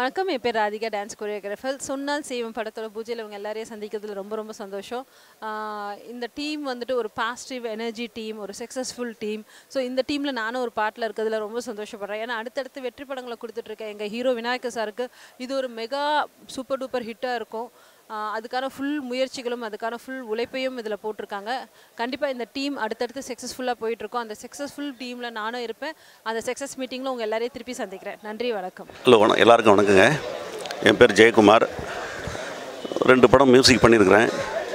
வணக்கம் என் பேர் Radhika dance choreographer சொன்னால் செய்வோம் படத்தோட பூஜையில் இவங்க எல்லாரையும் சந்திக்கிறதுல ரொம்ப ரொம்ப சந்தோஷம் ஆஹ் இந்த டீம் வந்துட்டு ஒரு பாசிட்டிவ் எனர்ஜி டீம் ஒரு சக்ஸஸ்ஃபுல் டீம் ஸோ இந்த டீமில் நானும் ஒரு பாட்டில் இருக்கிறதுல ரொம்ப சந்தோஷப்படுறேன் ஏன்னா அடுத்தடுத்து வெற்றி படங்களை கொடுத்துட்ருக்கேன் எங்கள் ஹீரோ விநாயகர் சாருக்கு இது ஒரு மெகா சூப்பர் டூப்பர் ஹிட்டாக இருக்கும் ஆஹ் அதுக்கான ஃபுல் முயற்சிகளும் அதுக்கான ஃபுல் உழைப்பையும் இதில் போட்டிருக்காங்க கண்டிப்பாக இந்த டீம் அடுத்தடுத்து சக்ஸஸ்ஃபுல்லாக போயிட்டுருக்கோம் அந்த சக்ஸஸ்ஃபுல் டீமில் நானும் இருப்பேன் அந்த சக்ஸஸ் மீட்டிங்கில் உங்கள் எல்லாரையும் திருப்பி சந்திக்கிறேன் நன்றி வணக்கம் ஹலோ வணக்கம் எல்லாருக்கும் வணக்கங்க என் பேர் ஜெயக்குமார் ரெண்டு படம் மியூசிக் பண்ணியிருக்கிறேன்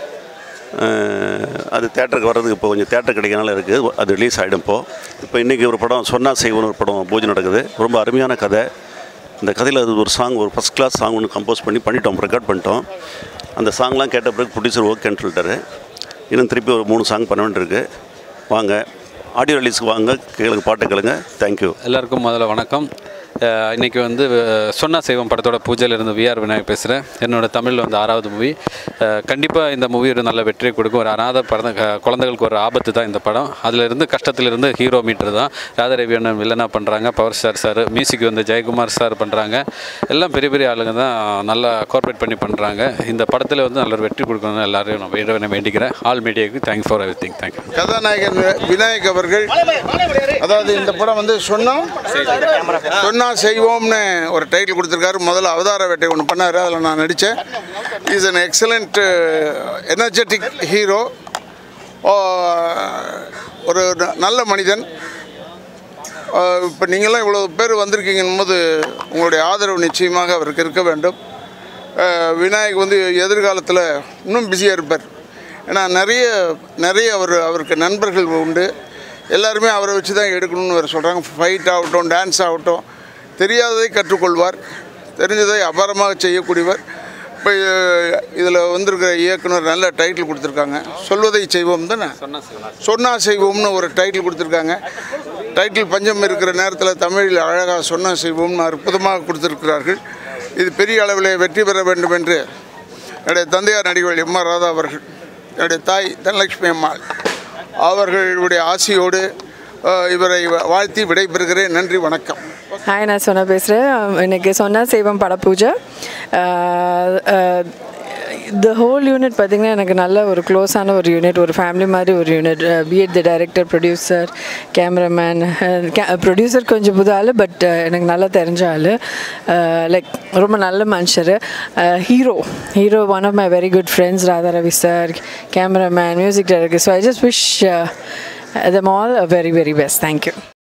அஹ் அது தேட்டருக்கு வர்றதுக்கு இப்போ கொஞ்சம் தேட்டர் கிடைக்கனால இருக்குது அது ரிலீஸ் ஆகிடும் இப்போது இப்போ இன்றைக்கி ஒரு படம் சொன்னா செய்வோன்னு ஒரு படம் பூஜை நடக்குது ரொம்ப அருமையான கதை இந்த கதையில் அது ஒரு சாங் ஒரு ஃபஸ்ட் கிளாஸ் சாங் ஒன்று கம்போஸ் பண்ணி பண்ணிட்டோம் ரெக்கார்ட் பண்ணிட்டோம் அந்த சாங்லாம் கேட்ட பிறகு ப்ரொடியூசர் ஓகேன்னு சொல்லிட்டாரு இன்னும் திருப்பி ஒரு மூணு சாங் பண்ண வேண்டியிருக்கு வாங்க ஆடியோ ரிலீஸ்க்கு வாங்க கேளுங்க பாட்டு கேளுங்க தேங்க்யூ எல்லாருக்கும் முதல்ல வணக்கம் அஹ் இன்னைக்கு வந்து அஹ், சொன்னா செய்வோம் படத்தோட பூஜையில் இருந்து விஆர் விநாயக் பேசுகிறேன் என்னோட தமிழில் வந்து ஆறாவது மூவி கண்டிப்பாக இந்த மூவி ஒரு நல்ல வெற்றியை கொடுக்கும் ஒரு அநாத பிறந்த க- குழந்தைகளுக்கு ஒரு ஆபத்து தான் இந்த படம் அதில் இருந்து கஷ்டத்திலிருந்து ஹீரோ மீட்டர் தான் ராதாரவி அண்ணன் வில்லனாக பண்ணுறாங்க பவர் ஸ்டார் சார் மியூசிக் வந்து ஜெயக்குமார் சார் பண்ணுறாங்க எல்லாம் பெரிய பெரிய ஆளுங்க தான் நல்லா கோஆப்ரேட் பண்ணி பண்ணுறாங்க இந்த படத்தில் வந்து நல்ல ஒரு வெற்றி கொடுக்கணும்னு எல்லாரையும் நான் இறைவனை வேண்டிக்கிறேன் ஆல் மீடியாவுக்கு thanks for everything thank you கதாநாயகன் விநாயக் அவர்கள் அதாவது இந்த படம் வந்து சொன்னோம் சொன்னா செய்வோம்னு ஒரு டைட்டில் கொடுத்துருக்காரு முதல்ல அவதார வேட்டை ஒன்று பண்ணார் அதில் நான் நடித்தேன் is an excellent energetic hero ஒரு ந- நல்ல மனிதன் இப்போ நீங்களாம் இவ்வளோ பேர் வந்திருக்கீங்கன்னும் போது உங்களுடைய ஆதரவு நிச்சயமாக அவருக்கு இருக்க வேண்டும் அஹ் விநாயக் வந்து எதிர்காலத்தில் இன்னும் பிஸியாக இருப்பார் ஏன்னா நிறைய நிறைய அவர் அவருக்கு நண்பர்கள் உண்டு எல்லாருமே அவரை வச்சு தான் எடுக்கணும்னு அவர் சொல்கிறாங்க ஃபைட் ஆகட்டும் டான்ஸ் ஆகட்டும் தெரியாததை கற்றுக்கொள்வார் தெரிஞ்சதை அபாரமாக செய்யக்கூடியவர் இப்போ இதில் வந்திருக்கிற இயக்குனர் நல்ல டைட்டில் கொடுத்துருக்காங்க சொல்வதை செய்வோம் தானே சொன்னா செய்வோம்னு ஒரு டைட்டில் கொடுத்துருக்காங்க டைட்டில் பஞ்சம் இருக்கிற நேரத்தில் தமிழில் அழகாக சொன்னா செய்வோம்னு அற்புதமாக கொடுத்துருக்கிறார்கள் இது பெரிய அளவில் வெற்றி பெற வேண்டும் என்று என்னுடைய தந்தையார் நடிகர்கள் எம் ஆர் ராதா அவர்கள் என்னுடைய தாய் தனலட்சுமி அம்மாள் அவர்களுடைய ஆசையோடு அஹ், இவரை வாழ்த்தி விடைபெறுகிறேன் நன்றி வணக்கம் ஹாய் நான் சொன்னா பேசுகிறேன் இன்னைக்கு சொன்னா செய்வோம் பட பூஜை த ஹோல் யூனிட் பார்த்திங்கன்னா எனக்கு நல்ல ஒரு க்ளோஸான ஒரு யூனிட் ஒரு ஃபேமிலி மாதிரி ஒரு யூனிட் பிஎட் the director producer cameraman producer கொஞ்சம் புது ஆள் பட் எனக்கு நல்லா தெரிஞ்ச ஆள் லைக் ரொம்ப நல்ல மனுஷர் hero hero one of my very good friends Radha Ravi sir cameraman music director so I just wish them all a very very best thank you